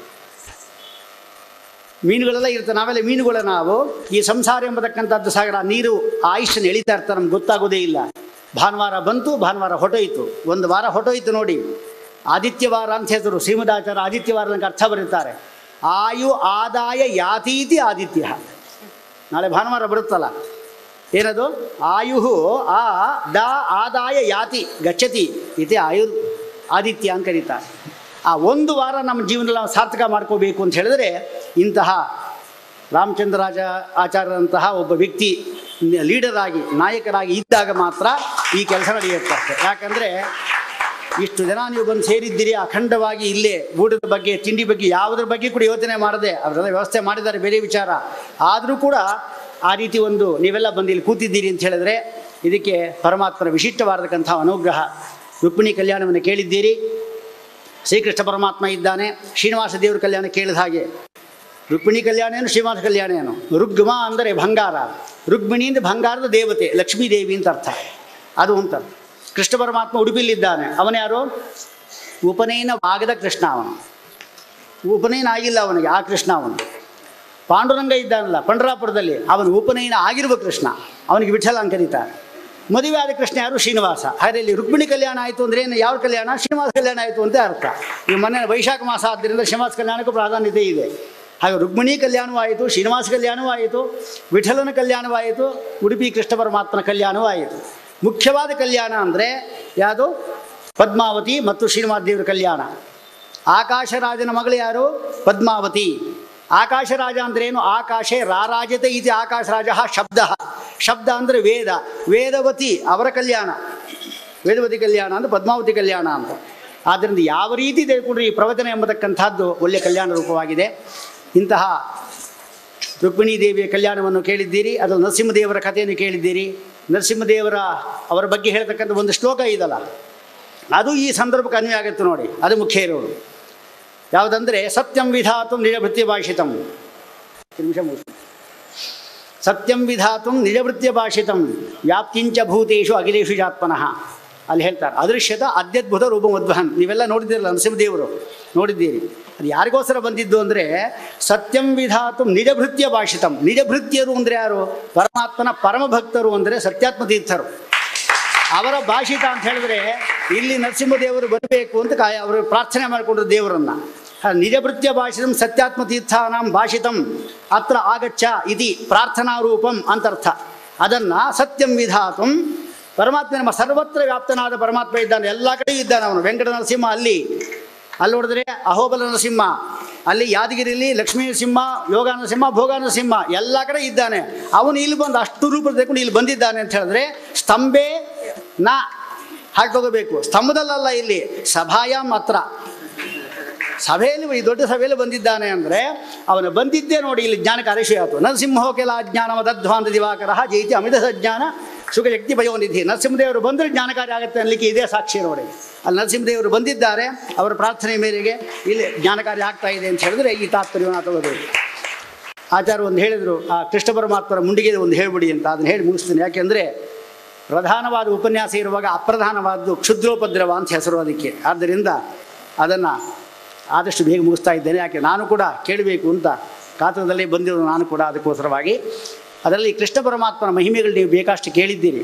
ಮೀನುಗಳೆಲ್ಲ ಇರ್ತವೆ ನಾವೆಲ್ಲ ಮೀನುಗಳ ನಾವು ಈ ಸಂಸಾರ ಎಂಬತಕ್ಕಂಥದ್ದು ಸಾಗರ ಆ ನೀರು ಆ ಆಯುಷ್ಯನ ಎಳಿತಾ ಇರ್ತಾರೆ ನಮ್ಗೆ ಗೊತ್ತಾಗೋದೇ ಇಲ್ಲ ಭಾನುವಾರ ಬಂತು ಭಾನುವಾರ ಹೊಟ್ಟೋಯ್ತು ಒಂದು ವಾರ ಹೊಟ್ಟೋಯ್ತು ನೋಡಿ ಆದಿತ್ಯವಾರ ಅಂತ ಹೆಸರು ಶ್ರೀಮದಾಚಾರ್ಯ ಆದಿತ್ಯವಾರ ನನಗೆ ಅರ್ಥ ಬರೀತಾರೆ ಆಯು ಆದಾಯ ಯಾತೀತಿ ಆದಿತ್ಯ ನಾಳೆ ಭಾನುವಾರ ಬರುತ್ತಲ್ಲ ಏನದು ಆಯು ಆ ದ ಆದಾಯ ಯಾತಿ ಗಚ್ಚತಿ ಇತಿ ಆಯುರ್ ಆದಿತ್ಯ ಅಂತ ಕರೀತಾರೆ ಆ ಒಂದು ವಾರ ನಮ್ಮ ಜೀವನದಲ್ಲಿ ನಾವು ಸಾರ್ಥಕ ಮಾಡ್ಕೋಬೇಕು ಅಂತ ಹೇಳಿದ್ರೆ ಇಂತಹ ರಾಮಚಂದ್ರರಾಜ ಆಚಾರ್ಯರಂತಹ ಒಬ್ಬ ವ್ಯಕ್ತಿ ಲೀಡರ್ ಆಗಿ ನಾಯಕರಾಗಿ ಇದ್ದಾಗ ಮಾತ್ರ ಈ ಕೆಲಸ ನಡೆಯುತ್ತೆ ಅಷ್ಟೇ ಯಾಕಂದರೆ ಇಷ್ಟು ಜನ ನೀವು ಬಂದು ಸೇರಿದ್ದೀರಿ ಅಖಂಡವಾಗಿ ಇಲ್ಲೇ ಊಟದ ಬಗ್ಗೆ ತಿಂಡಿ ಬಗ್ಗೆ ಯಾವುದ್ರ ಬಗ್ಗೆ ಕೂಡ ಯೋಚನೆ ಮಾಡದೆ ಅವರೆಲ್ಲ ವ್ಯವಸ್ಥೆ ಮಾಡಿದ್ದಾರೆ ಬೇರೆ ವಿಚಾರ ಆದರೂ ಕೂಡ ಆ ರೀತಿ ಒಂದು ನೀವೆಲ್ಲ ಬಂದು ಇಲ್ಲಿ ಕೂತಿದ್ದೀರಿ ಅಂತ ಹೇಳಿದ್ರೆ ಇದಕ್ಕೆ ಪರಮಾತ್ಮನ ವಿಶಿಷ್ಟವಾದಕ್ಕಂಥ ಅನುಗ್ರಹ ರುಕ್ಮಿಣಿ ಕಲ್ಯಾಣವನ್ನು ಕೇಳಿದ್ದೀರಿ ಶ್ರೀಕೃಷ್ಣ ಪರಮಾತ್ಮ ಇದ್ದಾನೆ ಶ್ರೀನಿವಾಸ ದೇವರ ಕಲ್ಯಾಣ ಕೇಳಿದ ಹಾಗೆ ರುಕ್ಮಿಣಿ ಕಲ್ಯಾಣ ಏನು ಶ್ರೀನಿವಾಸ ಕಲ್ಯಾಣ ಏನು ರುಗ್ಮ ಅಂದರೆ ಬಂಗಾರ ರುಕ್ಮಿಣಿ ಅಂದರೆ ಬಂಗಾರದ ದೇವತೆ ಲಕ್ಷ್ಮೀ ದೇವಿ ಅಂತ ಅರ್ಥ ಅದು ಅಂತ ಕೃಷ್ಣ ಪರಮಾತ್ಮ ಉಡುಪಿಲಿದ್ದಾನೆ ಅವನ್ಯಾರು ಉಪನಯನವಾಗದ ಕೃಷ್ಣ ಅವನು ಉಪನಯನ ಆಗಿಲ್ಲ ಅವನಿಗೆ ಆ ಕೃಷ್ಣ ಅವನು ಪಾಂಡುರಂಗ ಇದ್ದಾನಲ್ಲ ಪಂಡರಾಪುರದಲ್ಲಿ ಅವನು ಉಪನಯನ ಆಗಿರುವ ಕೃಷ್ಣ ಅವನಿಗೆ ವಿಠಲ ಅಂತ ಕರೀತಾರೆ ಮದುವೆ ಆದ ಕೃಷ್ಣ ಯಾರು ಶ್ರೀನಿವಾಸ ಹಾಗೆ ಇಲ್ಲಿ ರುಕ್ಮಿಣಿ ಕಲ್ಯಾಣ ಆಯಿತು ಅಂದರೆ ಏನು ಯಾವ ಕಲ್ಯಾಣ ಶ್ರೀನಿವಾಸ ಕಲ್ಯಾಣ ಆಯಿತು ಅಂತ ಅರ್ಥ ಈ ಮೊನ್ನೆ ವೈಶಾಖ ಮಾಸ ಆದ್ದರಿಂದ ಶ್ರೀನಿವಾಸ ಕಲ್ಯಾಣಕ್ಕೂ ಪ್ರಾಧಾನ್ಯತೆ ಇದೆ ಹಾಗೆ ರುಕ್ಮಿಣಿ ಕಲ್ಯಾಣವೂ ಆಯಿತು ಶ್ರೀನಿವಾಸ ಕಲ್ಯಾಣವೂ ಆಯಿತು ವಿಠಲನ ಕಲ್ಯಾಣವಾಯಿತು ಉಡುಪಿ ಕೃಷ್ಣ ಪರಮಾತ್ಮನ ಕಲ್ಯಾಣವೂ ಆಯಿತು ಮುಖ್ಯವಾದ ಕಲ್ಯಾಣ ಅಂದರೆ ಯಾವುದು ಪದ್ಮಾವತಿ ಮತ್ತು ಶ್ರೀನಿವಾಸ ದೇವರ ಕಲ್ಯಾಣ ಆಕಾಶರಾಜನ ಮಗಳು ಯಾರು ಪದ್ಮಾವತಿ ಆಕಾಶರಾಜ ಅಂದ್ರೇನು ಆಕಾಶೆ ರಾರಾಜತೆ ಇತಿ ಆಕಾಶರಾಜ ಶಬ್ದ ಶಬ್ದ ಅಂದರೆ ವೇದ ವೇದವತಿ ಅವರ ಕಲ್ಯಾಣ ವೇದವತಿ ಕಲ್ಯಾಣ ಅಂದರೆ ಪದ್ಮಾವತಿ ಕಲ್ಯಾಣ ಅಂತ ಆದ್ದರಿಂದ ಯಾವ ರೀತಿ ತೆಗೆದುಕೊಂಡ್ರೆ ಈ ಪ್ರವಚನ ಎಂಬತಕ್ಕಂಥದ್ದು ಒಳ್ಳೆಯ ಕಲ್ಯಾಣ ರೂಪವಾಗಿದೆ ಇಂತಹ ರುಕ್ಮಿಣೀ ದೇವಿಯ ಕಲ್ಯಾಣವನ್ನು ಕೇಳಿದ್ದೀರಿ ಅದು ನರಸಿಂಹದೇವರ ಕಥೆಯನ್ನು ಕೇಳಿದ್ದೀರಿ ನರಸಿಂಹದೇವರ ಅವರ ಬಗ್ಗೆ ಹೇಳ್ತಕ್ಕಂಥ ಒಂದು ಶ್ಲೋಕ ಇದಲ್ಲ ಅದು ಈ ಸಂದರ್ಭಕ್ಕೆ ಅನ್ವಯ ಆಗುತ್ತೆ ನೋಡಿ ಅದು ಮುಖ್ಯ ಇರೋದು ಯಾವುದಂದರೆ ಸತ್ಯಂ ವಿಧಾತು ನಿಜಭೃತ್ಯ ಭಾಷಿತಂ ನಿಮಿಷ ಮುಗಿಸಿ ಸತ್ಯಂ ವಿಧಾತು ನಿಜವೃತ್ಯ ಭಾಷಿತಂ ವ್ಯಾಪ್ತಿಂಚ ಭೂತೇಶು ಅಖಿಲೇಶು ಜಾತ್ಮನಃ ಅಲ್ಲಿ ಹೇಳ್ತಾರೆ ಅದೃಶ್ಯತ ಅತ್ಯದ್ಭುತ ರೂಪ ಉದ್ವಹನ್ ನೀವೆಲ್ಲ ನೋಡಿದ್ದೀರಲ್ಲ ನರಸಿಂಹದೇವರು ನೋಡಿದ್ದೀರಿ ಅದು ಯಾರಿಗೋಸ್ಕರ ಬಂದಿದ್ದು ಅಂದರೆ ಸತ್ಯಂ ವಿಧಾತು ನಿಜಭೃತ್ಯ ಭಾಷಿತಂ ನಿಜಭೃತ್ಯರು ಅಂದರೆ ಯಾರು ಪರಮಾತ್ಮನ ಪರಮಭಕ್ತರು ಅಂದರೆ ಸತ್ಯಾತ್ಮ ತೀರ್ಥರು ಅವರ ಭಾಷಿತ ಅಂತ ಹೇಳಿದ್ರೆ ಇಲ್ಲಿ ನರಸಿಂಹದೇವರು ಬರಬೇಕು ಅಂತ ಕಾಯ ಅವರು ಪ್ರಾರ್ಥನೆ ಮಾಡಿಕೊಂಡ್ರು ದೇವರನ್ನ ಆ ನಿಜಭೃತ್ಯ ಭಾಷಿತಂ ಸತ್ಯಾತ್ಮ ತೀರ್ಥಾನಾಂ ಭಾಷಿತಂ ಅತ್ರ ಆಗಚ್ಚ ಇತಿ ಪ್ರಾರ್ಥನಾರೂಪಂ ಅಂತರ್ಥ ಅದನ್ನು ಸತ್ಯಂ ವಿಧಾತಂ ಪರಮಾತ್ಮ ನಮ್ಮ ಸರ್ವತ್ರ ವ್ಯಾಪ್ತನಾದ ಪರಮಾತ್ಮ ಇದ್ದಾನೆ ಎಲ್ಲ ಕಡೆ ಇದ್ದಾನೆ ಅವನು ವೆಂಕಟ ನರಸಿಂಹ ಅಲ್ಲಿ ಅಲ್ಲಿ ನೋಡಿದ್ರೆ ಅಹೋಬಲ ನರಸಿಂಹ ಅಲ್ಲಿ ಯಾದಗಿರಿಲಿ ಲಕ್ಷ್ಮೀ ನರಸಿಂಹ ಯೋಗ ನರಸಿಂಹ ಭೋಗ ನರಸಿಂಹ ಎಲ್ಲ ಕಡೆ ಇದ್ದಾನೆ ಅವನು ಇಲ್ಲಿ ಬಂದು ಅಷ್ಟು ರೂಪ ತೆಗೆದುಕೊಂಡು ಇಲ್ಲಿ ಬಂದಿದ್ದಾನೆ ಅಂತ ಹೇಳಿದ್ರೆ ಸ್ತಂಭೆ ನ ಹಾಗೆ ತಗೋಬೇಕು ಸ್ತಂಭದಲ್ಲಲ್ಲ ಇಲ್ಲಿ ಸಭಾಯಾಮ್ ಹತ್ರ ಸಭೆಯಲ್ಲಿ ಈ ದೊಡ್ಡ ಸಭೆಯಲ್ಲಿ ಬಂದಿದ್ದಾನೆ ಅಂದರೆ ಅವನು ಬಂದಿದ್ದೇ ನೋಡಿ ಇಲ್ಲಿ ಜ್ಞಾನ ಕಾರ್ಯಶಿ ಆಯಿತು ನರಸಿಂಹೋ ಕೆಲ ಅಜ್ಞಾನ ದಧ್ವಾಂತ ದಿವಾಕರ ಜೈತಿ ಅಮಿತ ಸಜ್ಞಾನ ಸುಖಶಕ್ತಿ ಭಯೋನಿಧಿ ನರಸಿಂಹದೇವರು ಬಂದರೆ ಜ್ಞಾನ ಕಾರ್ಯ ಆಗುತ್ತೆ ಅನ್ನಲಿಕ್ಕೆ ಇದೇ ಸಾಕ್ಷಿ ನೋಡಿ ಅಲ್ಲಿ ನರಸಿಂಹದೇವರು ಬಂದಿದ್ದಾರೆ ಅವರ ಪ್ರಾರ್ಥನೆ ಮೇರೆಗೆ ಇಲ್ಲಿ ಜ್ಞಾನ ಕಾರ್ಯ ಆಗ್ತಾ ಇದೆ ಅಂತ ಹೇಳಿದ್ರೆ ಈ ತಾತ್ಪರ್ಯವನ್ನು ತಗೋಬೇಕು ಆಚಾರ್ಯ ಒಂದು ಹೇಳಿದರು ಆ ಕೃಷ್ಣ ಪರಮಾತ್ಮರ ಮುಂಡಿಗೆ ಒಂದು ಹೇಳ್ಬಿಡಿ ಅಂತ ಅದನ್ನು ಹೇಳಿ ಮುಗಿಸ್ತೀನಿ ಯಾಕೆಂದರೆ ಪ್ರಧಾನವಾದ ಉಪನ್ಯಾಸ ಇರುವಾಗ ಅಪ್ರಧಾನವಾದ್ದು ಕ್ಷುದ್ರೋಪದ್ರವ ಅಂತ ಹೆಸರು ಅದಕ್ಕೆ ಆದ್ದರಿಂದ ಅದನ್ನು ಆದಷ್ಟು ಬೇಗ ಮುಗಿಸ್ತಾ ಇದ್ದೇನೆ ಯಾಕೆ ನಾನು ಕೂಡ ಕೇಳಬೇಕು ಅಂತ ಕಾತರದಲ್ಲಿ ಬಂದಿರೋ ನಾನು ಕೂಡ ಅದಕ್ಕೋಸ್ಕರವಾಗಿ ಅದರಲ್ಲಿ ಕೃಷ್ಣ ಪರಮಾತ್ಮನ ಮಹಿಮೆಗಳು ನೀವು ಬೇಕಷ್ಟು ಕೇಳಿದ್ದೀರಿ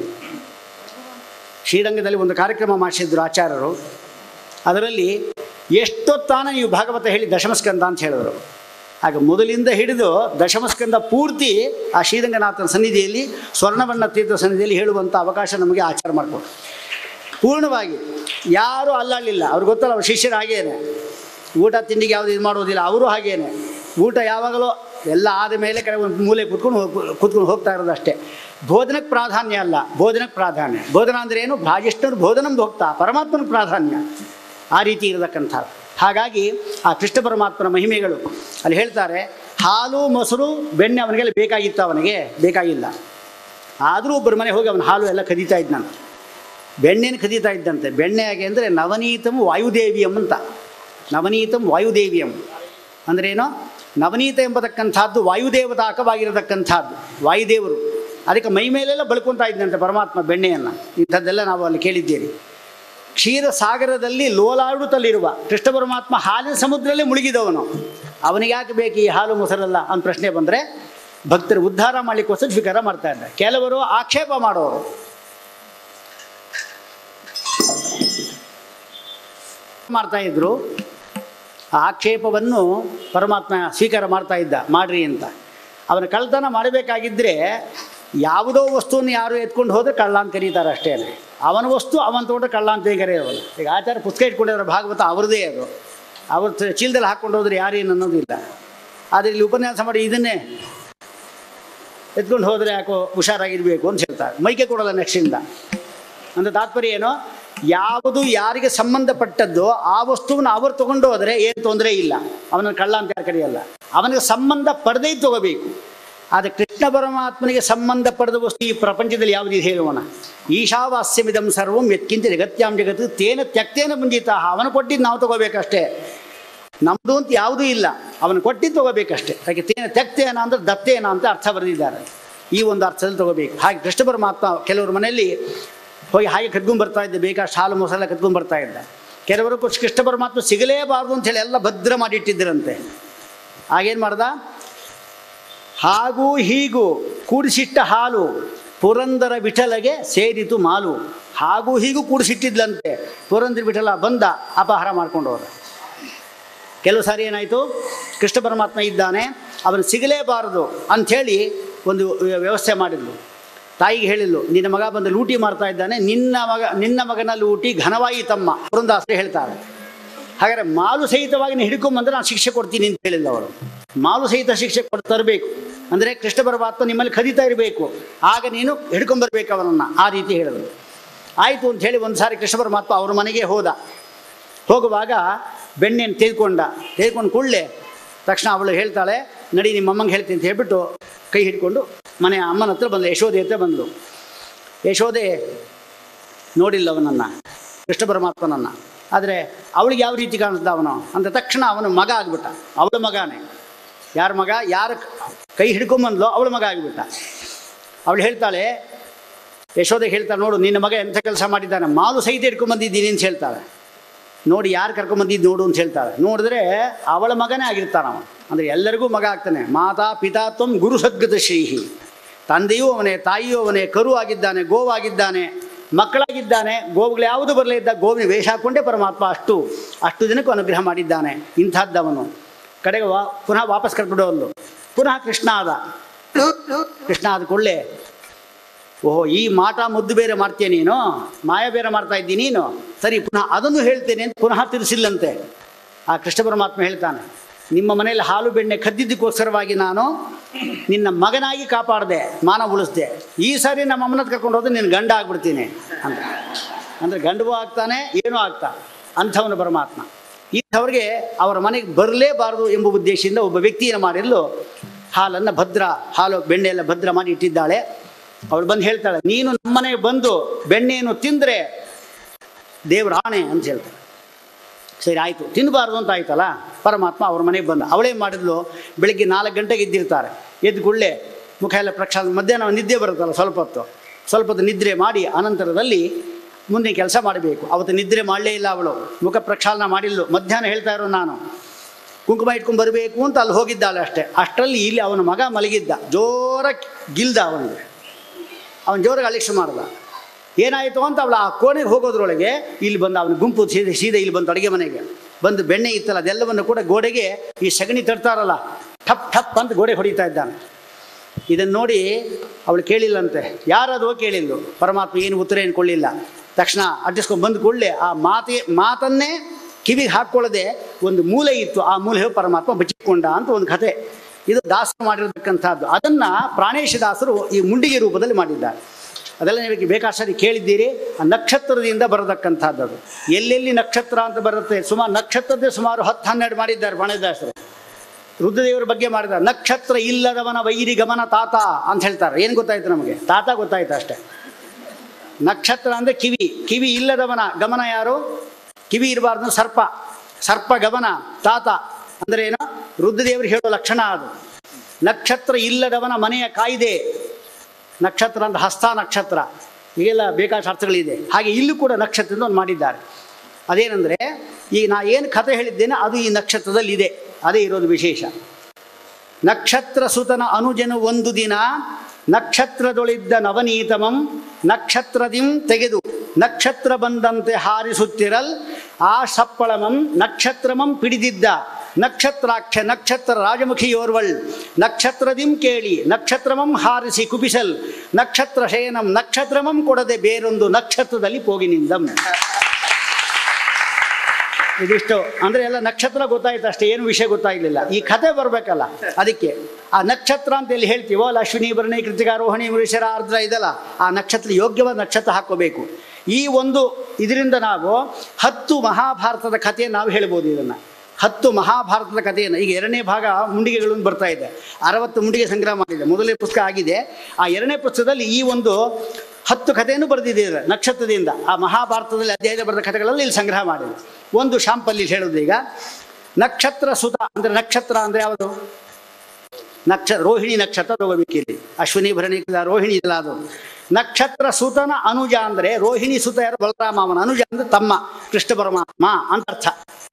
ಶ್ರೀರಂಗದಲ್ಲಿ ಒಂದು ಕಾರ್ಯಕ್ರಮ ಮಾಡಿಸಿದ್ರು ಆಚಾರ್ಯರು ಅದರಲ್ಲಿ ಎಷ್ಟೊತ್ತಾನ ನೀವು ಭಾಗವತ ಹೇಳಿ ದಶಮಸ್ಕಂದ ಅಂತ ಹೇಳಿದರು ಆಗ ಮೊದಲಿಂದ ಹಿಡಿದು ದಶಮಸ್ಕಂದ ಪೂರ್ತಿ ಆ ಶ್ರೀರಂಗನಾಥನ ಸನ್ನಿಧಿಯಲ್ಲಿ ಸ್ವರ್ಣವರ್ಣ ತೀರ್ಥ ಸನ್ನಿಧಿಯಲ್ಲಿ ಹೇಳುವಂಥ ಅವಕಾಶ ನಮಗೆ ಆಚಾರ ಮಾಡಿಕೊಡು ಪೂರ್ಣವಾಗಿ ಯಾರೂ ಅಲ್ಲಾಡಲಿಲ್ಲ ಅವ್ರಿಗೆ ಗೊತ್ತಲ್ಲ ಅವ್ರ ಶಿಷ್ಯರು ಹಾಗೇನೆ ಊಟ ತಿಂಡಿಗೆ ಯಾವುದು ಇದು ಮಾಡೋದಿಲ್ಲ ಅವರು ಹಾಗೇನೆ ಊಟ ಯಾವಾಗಲೂ ಎಲ್ಲ ಆದ ಮೇಲೆ ಕಡೆ ಒಂದು ಮೂಲೆ ಕೂತ್ಕೊಂಡು ಹೋಗ್ ಕೂತ್ಕೊಂಡು ಹೋಗ್ತಾ ಇರೋದು ಅಷ್ಟೇ ಬೋಧನಕ್ಕೆ ಪ್ರಾಧಾನ್ಯ ಅಲ್ಲ ಬೋಧನಕ್ಕೆ ಪ್ರಾಧಾನ್ಯ ಬೋಧನ ಅಂದರೆ ಏನು ಭಾಜಿಷ್ಣರು ಬೋಧನಂದು ಹೋಗ್ತಾ ಪರಮಾತ್ಮನ ಪ್ರಾಧಾನ್ಯ ಆ ರೀತಿ ಇರತಕ್ಕಂಥದ್ದು ಹಾಗಾಗಿ ಆ ಕೃಷ್ಣ ಪರಮಾತ್ಮನ ಮಹಿಮೆಗಳು ಅಲ್ಲಿ ಹೇಳ್ತಾರೆ ಹಾಲು ಮೊಸರು ಬೆಣ್ಣೆ ಅವನಿಗೆಲ್ಲ ಬೇಕಾಗಿತ್ತು ಅವನಿಗೆ ಬೇಕಾಗಿಲ್ಲ ಆದರೂ ಒಬ್ಬರ ಮನೆ ಹೋಗಿ ಅವನ ಹಾಲು ಎಲ್ಲ ಕದೀತಾ ಇದ್ನಂತೆ ಬೆಣ್ಣೆನ ಕದೀತಾ ಇದ್ದಂತೆ ಬೆಣ್ಣೆ ಹೇಗೆ ಅಂದರೆ ನವನೀತಂ ವಾಯುದೇವಿಯಂ ಅಂತ ನವನೀತಂ ವಾಯುದೇವಿಯಂ ಅಂದ್ರೇನು ನವನೀತ ಎಂಬತಕ್ಕಂಥದ್ದು ವಾಯುದೇವತಾಕವಾಗಿರತಕ್ಕಂಥದ್ದು ವಾಯುದೇವರು ಅದಕ್ಕೆ ಮೈ ಮೇಲೆಲ್ಲ ಬಳ್ಕೊತಾ ಇದ್ದಂತೆ ಪರಮಾತ್ಮ ಬೆಣ್ಣೆಯನ್ನು ಇಂಥದ್ದೆಲ್ಲ ನಾವು ಅಲ್ಲಿ ಕೇಳಿದ್ದೀರಿ ಕ್ಷೀರ ಸಾಗರದಲ್ಲಿ ಲೋಲಾಡುತ್ತಲಿರುವ ಕೃಷ್ಣ ಪರಮಾತ್ಮ ಹಾಲಿನ ಸಮುದ್ರಲ್ಲೇ ಮುಳುಗಿದವನು ಅವನಿಗೆ ಯಾಕೆ ಬೇಕು ಈ ಹಾಲು ಮೊಸರಲ್ಲ ಅಂತ ಪ್ರಶ್ನೆ ಬಂದರೆ ಭಕ್ತರು ಉದ್ಧಾರ ಮಾಡಲಿಕ್ಕೋಸ್ಕರ ಸ್ವೀಕಾರ ಮಾಡ್ತಾ ಇದ್ದಾರೆ ಕೆಲವರು ಆಕ್ಷೇಪ ಮಾಡೋರು ಮಾಡ್ತಾ ಇದ್ರು ಆ ಆಕ್ಷೇಪವನ್ನು ಪರಮಾತ್ಮ ಸ್ವೀಕಾರ ಮಾಡ್ತಾ ಇದ್ದ ಮಾಡ್ರಿ ಅಂತ ಅವನ ಕಳ್ತನ ಮಾಡಬೇಕಾಗಿದ್ದರೆ ಯಾವುದೋ ವಸ್ತುವನ್ನು ಯಾರು ಎತ್ಕೊಂಡು ಹೋದರೆ ಕಳ್ಳ ಅಂತ ಕರೀತಾರೆ ಅಷ್ಟೇ ಅಲ್ಲಿ ಅವನ ವಸ್ತು ಅವನ ತೋಟ ಕಳ್ಳ ಅಂತ ಕರೆಯೋವಲ್ಲ ಈಗ ಆಚಾರ ಪುಸ್ತಕ ಇಟ್ಕೊಂಡಿರೋ ಭಾಗವತ ಅವ್ರದ್ದೇ ಅದು ಅವ್ರ ತ- ಚೀಲದಲ್ಲಿ ಹಾಕ್ಕೊಂಡು ಹೋದ್ರೆ ಯಾರೇನು ಅನ್ನೋದಿಲ್ಲ ಆದರೆ ಇಲ್ಲಿ ಉಪನ್ಯಾಸ ಮಾಡಿ ಇದನ್ನೇ ಎತ್ಕೊಂಡು ಹೋದರೆ ಯಾಕೋ ಹುಷಾರಾಗಿರಬೇಕು ಅಂತ ಹೇಳ್ತಾರೆ ಮೈಕೆ ಕೊಡೋಲ್ಲ ನೆಕ್ಸ್ಟಿಂದ ಅಂದರೆ ತಾತ್ಪರ್ಯ ಏನು ಯಾವುದು ಯಾರಿಗೆ ಸಂಬಂಧಪಟ್ಟದ್ದು ಆ ವಸ್ತುವನ್ನು ಅವರು ತಗೊಂಡು ಹೋದರೆ ಏನು ತೊಂದರೆ ಇಲ್ಲ ಅವನ ಕಳ್ಳ ಅಂತ ಯಾರು ಕರೆಯಲ್ಲ ಅವನಿಗೆ ಸಂಬಂಧ ಪಡೆದೇ ತಗೋಬೇಕು ಆದರೆ ಕೃಷ್ಣ ಪರಮಾತ್ಮನಿಗೆ ಸಂಬಂಧ ಪಡೆದ ವಸ್ತು ಈ ಪ್ರಪಂಚದಲ್ಲಿ ಯಾವುದಿದೆ ಹೇಳುವಣ ಈಶಾವಾಸ್ಯಮಿದಂ ಸರ್ವಂ ಯತ್ಕಿಂತ ಜಗತ್ಯಾಂ ಜಗತ್ತು ತೇನ ತ್ಯಕ್ತೇನ ಮುಂಜಿತ ಅವನು ಕೊಟ್ಟಿದ್ದು ನಾವು ತಗೋಬೇಕಷ್ಟೇ ನಮ್ಮದು ಅಂತ ಯಾವುದೂ ಇಲ್ಲ ಅವನು ಕೊಟ್ಟಿದ್ದು ತಗೋಬೇಕಷ್ಟೇ ಅದಕ್ಕೆ ತೇನ ತ್ಯಕ್ತೇನ ಅಂದ್ರೆ ದತ್ತೇನ ಅಂತ ಅರ್ಥ ಬರೆದಿದ್ದಾರೆ ಈ ಒಂದು ಅರ್ಥದಲ್ಲಿ ತಗೋಬೇಕು ಹಾಗೆ ಕೃಷ್ಣ ಪರಮಾತ್ಮ ಕೆಲವ್ರ ಮನೆಯಲ್ಲಿ ಹೋಗಿ ಹಾಗೆ ಕದ್ಕೊಂಡು ಬರ್ತಾ ಇದ್ದ ಬೇಕಾಷ್ಟು ಹಾಲು ಮೊಸಲ ಕದ್ಕೊಂಡು ಬರ್ತಾ ಇದ್ದ ಕೆಲವರು ಕೃಷ್ಣ ಕೃಷ್ಣ ಪರಮಾತ್ಮ ಸಿಗಲೇಬಾರ್ದು ಅಂತೇಳಿ ಎಲ್ಲ ಭದ್ರ ಮಾಡಿಟ್ಟಿದ್ದರಂತೆ ಆಗೇನು ಮಾಡ್ದ ಹಾಗೂ ಹೀಗೂ ಕೂಡಿಸಿಟ್ಟ ಹಾಲು ಪುರಂದರ ವಿಠಲಗೆ ಸೇರಿತು ಮಾಲು ಹಾಗೂ ಹೀಗೂ ಕೂಡಿಸಿಟ್ಟಿದ್ಲಂತೆ ಪುರಂದರ ವಿಠಲ ಬಂದ ಅಪಹಾರ ಮಾಡ್ಕೊಂಡು ಹೋದ ಕೆಲವು ಸಾರಿ ಏನಾಯಿತು ಕೃಷ್ಣ ಪರಮಾತ್ಮ ಇದ್ದಾನೆ ಅವನು ಸಿಗಲೇಬಾರದು ಅಂಥೇಳಿ ಒಂದು ವ್ಯ- ವ್ಯವಸ್ಥೆ ಮಾಡಿದ್ಲು ತಾಯಿಗೆ ಹೇಳಿದ್ಲು ನಿನ್ನ ಮಗ ಬಂದು ಲೂಟಿ ಮಾಡ್ತಾ ಇದ್ದಾನೆ ನಿನ್ನ ಮಗ ನಿನ್ನ ಮಗನ ಲೂಟಿ ಘನವಾಯಿ ತಮ್ಮ ಪುರಂದಾಸರು ಹೇಳ್ತಾರೆ ಹಾಗಾದರೆ ಮಾಲು ಸಹಿತವಾಗಿ ನೀನು ಹಿಡ್ಕೊಂಬಂದ್ರೆ ನಾನು ಶಿಕ್ಷೆ ಕೊಡ್ತೀನಿ ಅಂತ ಹೇಳಿಲ್ಲ ಅವರು ಮಾಲು ಸಹಿತ ಶಿಕ್ಷೆ ಕೊಟ್ಟು ತರಬೇಕು ಅಂದರೆ ಕೃಷ್ಣ ಪರಮಾತ್ಮ ನಿಮ್ಮಲ್ಲಿ ಕದೀತಾ ಇರಬೇಕು ಆಗ ನೀನು ಹಿಡ್ಕೊಂಬರ್ಬೇಕು ಅವನನ್ನು ಆ ರೀತಿ ಹೇಳಿದ್ರು ಆಯಿತು ಅಂತ ಹೇಳಿ ಒಂದು ಸಾರಿ ಕೃಷ್ಣ ಪರಮಾತ್ಮ ಅವ್ರ ಮನೆಗೆ ಹೋದ ಹೋಗುವಾಗ ಬೆಣ್ಣೆಯನ್ನು ತೆಗೆದುಕೊಂಡ ತೆಗೆದುಕೊಂಡು ಕೂಡಲೇ ತಕ್ಷಣ ಅವಳು ಹೇಳ್ತಾಳೆ ನಡಿ ನಿಮ್ಮ ಅಮ್ಮಂಗೆ ಹೇಳ್ತೀನಿ ಅಂತ ಹೇಳ್ಬಿಟ್ಟು ಕೈ ಹಿಡ್ಕೊಂಡು ಮನೆ ಅಮ್ಮನ ಹತ್ರ ಬಂದು ಯಶೋದೆ ಹತ್ರ ಬಂದಳು ಯಶೋದೆ ನೋಡಿಲ್ಲ ಅವನನ್ನು ಕೃಷ್ಣ ಪರಮಾತ್ಮನನ್ನು ಆದರೆ ಅವಳಿಗೆ ಯಾವ ರೀತಿ ಕಾಣಿಸ್ದ ಅವನು ಅಂತ ತಕ್ಷಣ ಅವನು ಮಗ ಆಗಿಬಿಟ್ಟ ಅವಳ ಮಗನೇ ಯಾರ ಮಗ ಯಾರ ಕೈ ಹಿಡ್ಕೊಂಬಂದ್ಲೋ ಅವಳ ಮಗ ಆಗಿಬಿಟ್ಟ ಅವಳು ಹೇಳ್ತಾಳೆ ಯಶೋದೆ ಹೇಳ್ತಾಳೆ ನೋಡು ನಿನ್ನ ಮಗ ಎಂಥ ಕೆಲಸ ಮಾಡಿದ್ದಾನೆ ಮಾಲು ಸಹಿತ ಹಿಡ್ಕೊಂಬಂದಿದ್ದೀನಿ ಅಂತ ಹೇಳ್ತಾಳೆ ನೋಡಿ ಯಾರು ಕರ್ಕೊಂಬಂದಿದ್ದು ನೋಡು ಅಂತ ಹೇಳ್ತಾಳೆ ನೋಡಿದ್ರೆ ಅವಳ ಮಗನೇ ಆಗಿರ್ತಾನ ಅವನು ಅಂದರೆ ಎಲ್ಲರಿಗೂ ಮಗ ಆಗ್ತಾನೆ ಮಾತಾ ಪಿತಾ ತ್ವಂ ಗುರು ಸದ್ಗತ ಶ್ರೀಹಿ ತಂದೆಯೂ ಅವನೇ ತಾಯಿಯೂ ಅವನೇ ಕರು ಆಗಿದ್ದಾನೆ ಗೋವಾಗಿದ್ದಾನೆ ಮಕ್ಕಳಾಗಿದ್ದಾನೆ ಗೋವುಗಳು ಯಾವುದು ಬರಲೇ ಇದ್ದ ಗೋವಿನ ವೇಷ ಹಾಕ್ಕೊಂಡೇ ಪರಮಾತ್ಮ ಅಷ್ಟು ಅಷ್ಟು ದಿನಕ್ಕೂ ಅನುಗ್ರಹ ಮಾಡಿದ್ದಾನೆ ಇಂಥದ್ದವನು ಕಡೆಗೆ ವಾ ಪುನಃ ವಾಪಸ್ ಕರ್ಬಿಡೋದು ಪುನಃ ಕೃಷ್ಣ ಆದ ಕೃಷ್ಣ ಆದ ಕೊಳ್ಳೆ ಓಹೋ ಈ ಮಾಟ ಮುದ್ದು ಬೇರೆ ಮಾಡ್ತೀಯ ನೀನು ಮಾಯ ಬೇರೆ ಮಾಡ್ತಾ ಇದ್ದೀನಿ ನೀನು ಸರಿ ಪುನಃ ಅದನ್ನು ಹೇಳ್ತೇನೆ ಅಂತ ಪುನಃ ತಿರ್ಸಿಲ್ಲಂತೆ ಆ ಕೃಷ್ಣ ಪರಮಾತ್ಮ ಹೇಳ್ತಾನೆ ನಿಮ್ಮ ಮನೆಯಲ್ಲಿ ಹಾಲು ಬೆಣ್ಣೆ ಕದ್ದಿದ್ದಕ್ಕೋಸ್ಕರವಾಗಿ ನಾನು ನಿನ್ನ ಮಗನಾಗಿ ಕಾಪಾಡಿದೆ ಮಾನ ಉಳಿಸ್ದೆ ಈ ಸಾರಿ ನಮ್ಮ ಅಮ್ಮನ ಕರ್ಕೊಂಡು ಹೋದ್ರೆ ನಿನ್ನ ಗಂಡ ಆಗ್ಬಿಡ್ತೀನಿ ಅಂತ ಅಂದರೆ ಗಂಡವೂ ಆಗ್ತಾನೆ ಏನೂ ಆಗ್ತಾ ಅಂಥವನು ಪರಮಾತ್ಮ ಇಂಥವ್ರಿಗೆ ಅವರ ಮನೆಗೆ ಬರಲೇಬಾರದು ಎಂಬ ಉದ್ದೇಶದಿಂದ ಒಬ್ಬ ವ್ಯಕ್ತಿಯನ್ನು ಮಾಡಿರಲು ಹಾಲನ್ನು ಭದ್ರ ಹಾಲು ಬೆಣ್ಣೆ ಎಲ್ಲ ಭದ್ರ ಮಾಡಿ ಇಟ್ಟಿದ್ದಾಳೆ ಅವಳು ಬಂದು ಹೇಳ್ತಾಳೆ ನೀನು ನಮ್ಮನೆಗೆ ಬಂದು ಬೆಣ್ಣೆಯನ್ನು ತಿಂದರೆ ದೇವ್ರ ಆಣೆ ಅಂತ ಹೇಳ್ತಾಳೆ ಸರಿ ಆಯಿತು ತಿನ್ನಬಾರ್ದು ಅಂತ ಆಯ್ತಲ್ಲ ಪರಮಾತ್ಮ ಅವ್ರ ಮನೆಗೆ ಬಂದ ಅವಳೇನು ಮಾಡಿದ್ಲು ಬೆಳಿಗ್ಗೆ ನಾಲ್ಕು ಗಂಟೆಗೆ ಎದ್ದಿರ್ತಾರೆ ಎದ್ದು ಗುಳ್ಳೆ ಮುಖ ಎಲ್ಲ ಪ್ರಕ್ಷಾಲ ಮಧ್ಯಾಹ್ನ ನಿದ್ದೆ ಬರುತ್ತಲ್ಲ ಸ್ವಲ್ಪ ಹೊತ್ತು ಸ್ವಲ್ಪ ಹೊತ್ತು ನಿದ್ರೆ ಮಾಡಿ ಅನಂತರದಲ್ಲಿ ಮುಂದೆ ಕೆಲಸ ಮಾಡಬೇಕು ಅವತ್ತು ನಿದ್ರೆ ಮಾಡಲೇ ಇಲ್ಲ ಅವಳು ಮುಖ ಪ್ರಕ್ಷಾಲನ ಮಾಡಿಲ್ಲು ಮಧ್ಯಾಹ್ನ ಹೇಳ್ತಾ ಇರೋ ನಾನು ಕುಂಕುಮ ಇಟ್ಕೊಂಡು ಬರಬೇಕು ಅಂತ ಅಲ್ಲಿ ಹೋಗಿದ್ದಾಳೆ ಅಷ್ಟೇ ಅಷ್ಟರಲ್ಲಿ ಇಲ್ಲಿ ಅವನ ಮಗ ಮಲಗಿದ್ದ ಜೋರ ಗಿಲ್ದ ಅವನಿಗೆ ಅವನು ಜೋರಾಗಿ ಅಲಿಕ್ಷ ಮಾಡ್ದ ಏನಾಯಿತು ಅಂತ ಅವಳು ಆ ಕೋಣೆಗೆ ಹೋಗೋದ್ರೊಳಗೆ ಇಲ್ಲಿ ಬಂದು ಅವನ ಗುಂಪು ಸೀದೆ ಸೀದೆ ಇಲ್ಲಿ ಬಂದು ಅಡುಗೆ ಮನೆಗೆ ಬಂದು ಬೆಣ್ಣೆ ಇತ್ತಲ್ಲ ಅದೆಲ್ಲವನ್ನು ಕೂಡ ಗೋಡೆಗೆ ಈ ಸಗಣಿ ತರ್ತಾರಲ್ಲ ಠಪ್ ಠಪ್ ಅಂತ ಗೋಡೆ ಹೊಡಿತಾ ಇದ್ದಾನೆ ಇದನ್ನು ನೋಡಿ ಅವಳು ಕೇಳಿಲ್ಲಂತೆ ಯಾರದು ಕೇಳಿಲ್ಲ ಪರಮಾತ್ಮ ಏನು ಉತ್ತರ ಏನು ಕೊಳ್ಳಿಲ್ಲ ತಕ್ಷಣ ಅಡ್ಡಿಸ್ಕೊಂಡು ಬಂದು ಕೂಡಲೇ ಆ ಮಾತೆ ಮಾತನ್ನೇ ಕಿವಿಗೆ ಹಾಕ್ಕೊಳ್ಳದೆ ಒಂದು ಮೂಲೆ ಇತ್ತು ಆ ಮೂಲೆ ಹೋಗಿ ಪರಮಾತ್ಮ ಬಚ್ಚಿಕೊಂಡ ಅಂತ ಒಂದು ಕಥೆ ಇದು ದಾಸರು ಮಾಡಿರತಕ್ಕಂಥದ್ದು ಅದನ್ನು ಪ್ರಾಣೇಶ ದಾಸರು ಈ ಮುಂಡಿಗೆ ರೂಪದಲ್ಲಿ ಮಾಡಿದ್ದಾರೆ ಅದೆಲ್ಲ ನಿಮಗೆ ಬೇಕಾದಷ್ಟು ಕೇಳಿದ್ದೀರಿ ಆ ನಕ್ಷತ್ರದಿಂದ ಬರತಕ್ಕಂಥದ್ದು ಅದು ಎಲ್ಲೆಲ್ಲಿ ನಕ್ಷತ್ರ ಅಂತ ಬರುತ್ತೆ ಸುಮಾರು ನಕ್ಷತ್ರದ್ದೇ ಸುಮಾರು ಹತ್ತು ಹನ್ನೆರಡು ಮಾಡಿದ್ದಾರೆ ಪ್ರಾಣೇಶದಾಸರು ರುದ್ರದೇವರ ಬಗ್ಗೆ ಮಾಡಿದ ನಕ್ಷತ್ರ ಇಲ್ಲದವನ ವೈರಿ ಗಮನ ತಾತ ಅಂತ ಹೇಳ್ತಾರೆ ಏನು ಗೊತ್ತಾಯ್ತು ನಮಗೆ ತಾತ ಗೊತ್ತಾಯ್ತು ಅಷ್ಟೇ ನಕ್ಷತ್ರ ಅಂದರೆ ಕಿವಿ ಕಿವಿ ಇಲ್ಲದವನ ಗಮನ ಯಾರು ಕಿವಿ ಇರಬಾರ್ದು ಸರ್ಪ ಸರ್ಪ ಗಮನ ತಾತ ಅಂದರೆ ಏನು ರುದ್ರದೇವರು ಹೇಳೋ ಲಕ್ಷಣ ಅದು ನಕ್ಷತ್ರ ಇಲ್ಲದವನ ಮನೆಯ ಕಾಯ್ದೆ ನಕ್ಷತ್ರ ಅಂತ ಹಸ್ತ ನಕ್ಷತ್ರ ಹೀಗೆಲ್ಲ ಬೇಕಾದ ಅರ್ಥಗಳಿದೆ ಹಾಗೆ ಇಲ್ಲೂ ಕೂಡ ನಕ್ಷತ್ರದಿಂದ ಒಂದು ಮಾಡಿದ್ದಾರೆ ಅದೇನೆಂದರೆ ಈಗ ನಾ ಏನು ಕಥೆ ಹೇಳಿದ್ದೇನೆ ಅದು ಈ ನಕ್ಷತ್ರದಲ್ಲಿ ಇದೆ ಅದೇ ಇರೋದು ವಿಶೇಷ ನಕ್ಷತ್ರ ಸುತನ ಅನುಜನು ಒಂದು ದಿನ ನಕ್ಷತ್ರದೊಳಿದ್ದ ನವನೀತಮಂ ನಕ್ಷತ್ರದಿಂ ತೆಗೆದು ನಕ್ಷತ್ರ ಬಂದಂತೆ ಹಾರಿಸುತ್ತಿರಲ್ ಆ ಸಪ್ಪಳಮಂ ನಕ್ಷತ್ರಮಂ ಪಿಡಿದಿದ್ದ ನಕ್ಷತ್ರಾಕ್ಷ ನಕ್ಷತ್ರ ರಾಜಮುಖಿಯೋರ್ವಳ್ ನಕ್ಷತ್ರದಿಂ ಕೇಳಿ ನಕ್ಷತ್ರಮಂ ಹಾರಿಸಿ ಕುಪಿಸಲ್ ನಕ್ಷತ್ರ ಶಯನಂ ನಕ್ಷತ್ರಮಂ ಕೊಡದೆ ಬೇರೊಂದು ನಕ್ಷತ್ರದಲ್ಲಿ ಪೋಗಿನಿಂದಂ ಇದಿಷ್ಟು ಅಂದರೆ ಎಲ್ಲ ನಕ್ಷತ್ರ ಗೊತ್ತಾಯ್ತು ಅಷ್ಟೇ ಏನು ವಿಷಯ ಗೊತ್ತಾಗಲಿಲ್ಲ ಈ ಕಥೆ ಬರಬೇಕಲ್ಲ ಅದಕ್ಕೆ ಆ ನಕ್ಷತ್ರ ಅಂತ ಎಲ್ಲಿ ಹೇಳ್ತೀವೋ ಅಲ್ಲ ಅಶ್ವಿನಿ ಭರಣಿ ಕೃತಿಕ ರೋಹಿಣಿ ವೃಷರ ಆರ್ದ್ರ ಇದಲ್ಲ ಆ ನಕ್ಷತ್ರ ಯೋಗ್ಯವಾದ ನಕ್ಷತ್ರ ಹಾಕೋಬೇಕು ಈ ಒಂದು ಇದರಿಂದ ನಾವು ಹತ್ತು ಮಹಾಭಾರತದ ಕಥೆ ನಾವು ಹೇಳ್ಬೋದು ಇದನ್ನು ಹತ್ತು ಮಹಾಭಾರತದ ಕಥೆಯನ್ನು ಈಗ ಎರಡನೇ ಭಾಗ ಮುಂಡಿಗೆಗಳು ಅಂತ ಬರ್ತಾ ಇದೆ ಅರವತ್ತು ಮುಂಡಿಗೆ ಸಂಗ್ರಹ ಮಾಡಿದೆ ಮೊದಲನೇ ಪುಸ್ತಕ ಆಗಿದೆ ಆ ಎರಡನೇ ಪುಸ್ತಕದಲ್ಲಿ ಈ ಒಂದು ಹತ್ತು ಕಥೆಯನ್ನು ಬರೆದಿದೆ ನಕ್ಷತ್ರದಿಂದ ಆ ಮಹಾಭಾರತದಲ್ಲಿ ಅಧ್ಯಾಯದ ಬರೆದ ಕಥೆಗಳಲ್ಲಿ ಇಲ್ಲಿ ಸಂಗ್ರಹ ಮಾಡಿದೆ ಒಂದು ಶಾಂಪಲ್ಲಿ ಹೇಳೋದು ಈಗ ನಕ್ಷತ್ರ ಸುತ ಅಂದರೆ ನಕ್ಷತ್ರ ಅಂದರೆ ಯಾವುದು ನಕ್ಷ ರೋಹಿಣಿ ನಕ್ಷತ್ರ ತಗೋಬೇಕು ಇಲ್ಲಿ ಅಶ್ವಿನಿ ಭರಣಿ ರೋಹಿಣಿ ಇಲ್ಲ ಅದು ನಕ್ಷತ್ರ ಸುತನ ಅನುಜ ಅಂದರೆ ರೋಹಿಣಿ ಸುತ ಯಾರು ಬಲರಾಮ ಅವನ ಅನುಜ ಅಂದರೆ ತಮ್ಮ ಕೃಷ್ಣ ಪರಮಾತ್ಮ ಅಂತ ಅರ್ಥ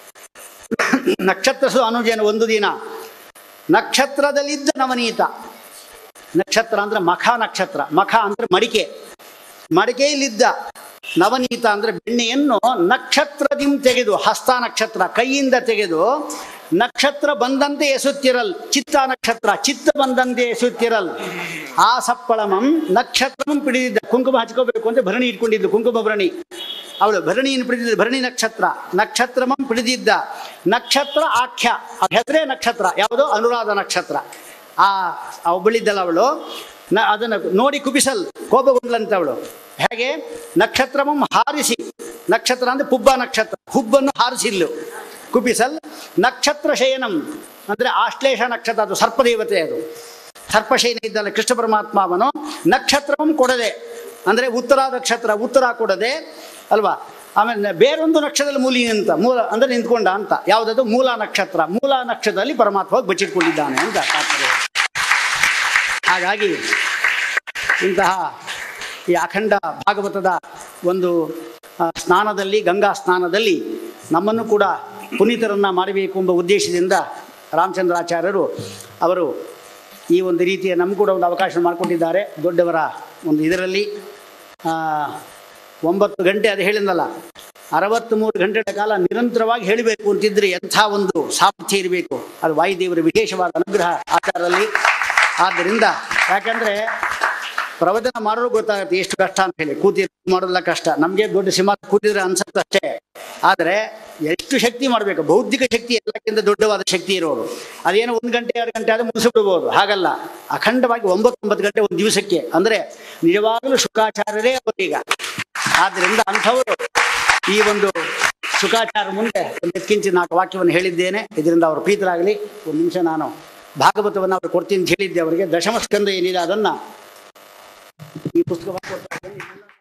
ನಕ್ಷತ್ರ ಸು ಅನುಜನ ಒಂದು ದಿನ ನಕ್ಷತ್ರದಲ್ಲಿದ್ದ ನವನೀತ ನಕ್ಷತ್ರ ಅಂದ್ರೆ ಮಖ ನಕ್ಷತ್ರ ಮಖ ಅಂದ್ರೆ ಮಡಿಕೆ ಮಡಿಕೆಯಲ್ಲಿದ್ದ ನವನೀತ ಅಂದ್ರೆ ಬೆಣ್ಣೆಯನ್ನು ನಕ್ಷತ್ರದಿಂ ತೆಗೆದು ಹಸ್ತ ನಕ್ಷತ್ರ ಕೈಯಿಂದ ತೆಗೆದು ನಕ್ಷತ್ರ ಬಂದಂತೆ ಎಸುತ್ತಿರಲ್ ಚಿತ್ತ ನಕ್ಷತ್ರ ಚಿತ್ತ ಬಂದಂತೆ ಎಸುತ್ತಿರಲ್ ಆ ಸಪ್ಪಳಮಂ ನಕ್ಷತ್ರಮಂ ಪಿಡಿದಿದ್ದ ಕುಂಕುಮ ಹಚ್ಕೋಬೇಕು ಅಂತ ಭರಣಿ ಇಟ್ಕೊಂಡಿದ್ದು ಕುಂಕುಮ ಭರಣಿ ಅವಳು ಭರಣಿಯನ್ನು ಪಿಡಿದಿದ್ದ ಭರಣಿ ನಕ್ಷತ್ರ ನಕ್ಷತ್ರಮಂ ಪಿಡಿದಿದ್ದ ನಕ್ಷತ್ರ ಆಖ್ಯ ಅದ್ ಹೆಸರೇ ನಕ್ಷತ್ರ ಯಾವುದು ಅನುರಾಧ ನಕ್ಷತ್ರ ಆ ಒಬ್ಬಳಿದ್ದಲ್ಲ ಅವಳು ನ ಅದನ್ನು ನೋಡಿ ಕುಪಿಸಲ್ ಕೋಪಗೊಂಡ್ಲಂತ ಅವಳು ಹೇಗೆ ನಕ್ಷತ್ರಮಂ ಹಾರಿಸಿ ನಕ್ಷತ್ರ ಅಂದ್ರೆ ಪುಬ್ಬ ನಕ್ಷತ್ರ ಹುಬ್ಬನ್ನು ಹಾರಿಸಿಲ್ಲು ಕುಪಿಸಲ್ ನಕ್ಷತ್ರ ಶಯನಂ ಅಂದರೆ ಆಶ್ಲೇಷ ನಕ್ಷತ್ರ ಅದು ಸರ್ಪದೇವತೆ ಅದು ಸರ್ಪಶಯನ ಇದ್ದಲ್ಲ ಕೃಷ್ಣ ಪರಮಾತ್ಮ ಅವನು ನಕ್ಷತ್ರವಂ ಕೊಡದೆ ಅಂದರೆ ಉತ್ತರ ನಕ್ಷತ್ರ ಉತ್ತರ ಕೊಡದೆ ಅಲ್ವಾ ಆಮೇಲೆ ಬೇರೊಂದು ನಕ್ಷತ್ರದಲ್ಲಿ ಮೂಲಿ ನಿಂತ ಮೂಲ ಅಂದರೆ ನಿಂತ್ಕೊಂಡ ಅಂತ ಯಾವುದದು ಮೂಲ ನಕ್ಷತ್ರ ಮೂಲ ನಕ್ಷತ್ರದಲ್ಲಿ ಪರಮಾತ್ಮ ಹೋಗಿ ಬಚ್ಚಿಟ್ಕೊಂಡಿದ್ದಾನೆ ಅಂತ ತಾತ್ಪರ್ಯ ಹಾಗಾಗಿ ಇಂತಹ ಈ ಅಖಂಡ ಭಾಗವತದ ಒಂದು ಆ, ಸ್ನಾನದಲ್ಲಿ ಗಂಗಾ ಸ್ನಾನದಲ್ಲಿ ನಮ್ಮನ್ನು ಕೂಡ ಪುನೀತರನ್ನ ಮಾಡಬೇಕು ಎಂಬ ಉದ್ದೇಶದಿಂದ ರಾಮಚಂದ್ರಾಚಾರ್ಯರು ಅವರು ಈ ಒಂದು ರೀತಿಯ ನಮಗೂ ಕೂಡ ಒಂದು ಅವಕಾಶ ಮಾಡಿಕೊಟ್ಟಿದ್ದಾರೆ ದೊಡ್ಡವರ ಒಂದು ಇದರಲ್ಲಿ ಆ, ಒಂಬತ್ತು ಗಂಟೆ ಅದು ಹೇಳಿದ್ನಲ್ಲ ಅರವತ್ತ್ಮೂರು ಗಂಟೆಗಳ ಕಾಲ ನಿರಂತರವಾಗಿ ಹೇಳಬೇಕು ಅಂತಿದ್ರೆ ಎಂಥ ಒಂದು ಸಾಮರ್ಥ್ಯ ಇರಬೇಕು ಅದು ವಾಯುದೇವರ ವಿಶೇಷವಾದ ಅನುಗ್ರಹ ಆಚಾರದಲ್ಲಿ ಆದ್ದರಿಂದ ಯಾಕಂದರೆ ಪ್ರವಚನ ಮಾಡೋರು ಗೊತ್ತಾಗುತ್ತೆ ಎಷ್ಟು ಕಷ್ಟ ಅಂತ ಹೇಳಿ ಕೂತಿ ಮಾಡೋದೆಲ್ಲ ಕಷ್ಟ ನಮಗೆ ದೊಡ್ಡ ಸಿಂಹ ಕೂತಿದ್ರೆ ಅನ್ಸುತ್ತೆ ಅಷ್ಟೇ ಆದರೆ ಎಷ್ಟು ಶಕ್ತಿ ಮಾಡಬೇಕು ಬೌದ್ಧಿಕ ಶಕ್ತಿ ಎಲ್ಲಕ್ಕಿಂತ ದೊಡ್ಡವಾದ ಶಕ್ತಿ ಇರೋದು ಅದೇನೋ ಒಂದು ಗಂಟೆ ಎರಡು ಗಂಟೆ ಆದ್ರೆ ಮುಗಿಸ್ಬಿಡ್ಬೋದು ಹಾಗಲ್ಲ ಅಖಂಡವಾಗಿ ಒಂಬತ್ತು ಒಂಬತ್ತು ಗಂಟೆ ಒಂದು ದಿವಸಕ್ಕೆ ಅಂದರೆ ನಿಜವಾಗಲೂ ಶುಕಾಚಾರ್ಯರೇ ಅವರೀಗ ಆದ್ದರಿಂದ ಅಂಥವರು ಈ ಒಂದು ಶುಕಾಚಾರ ಮುಂದೆ ಒಂದು ಎತ್ಕಿಂಚಿ ನಾಲ್ಕು ವಾಕ್ಯವನ್ನು ಹೇಳಿದ್ದೇನೆ ಇದರಿಂದ ಅವರು ಪ್ರೀತರಾಗಲಿ ಒಂದು ನಿಮಿಷ ನಾನು ಭಾಗವತವನ್ನು ಅವರು ಕೊಡ್ತೀನಿ ಅಂತ ಹೇಳಿದ್ದೆ ಅವರಿಗೆ ದಶಮ ಸ್ಕಂದ ಏನಿದೆ ಅದನ್ನು ಈ ಪುಸ್ತಕವನ್ನು ಕೊಡ್ತಾ ಇದ್ದೇನೆ.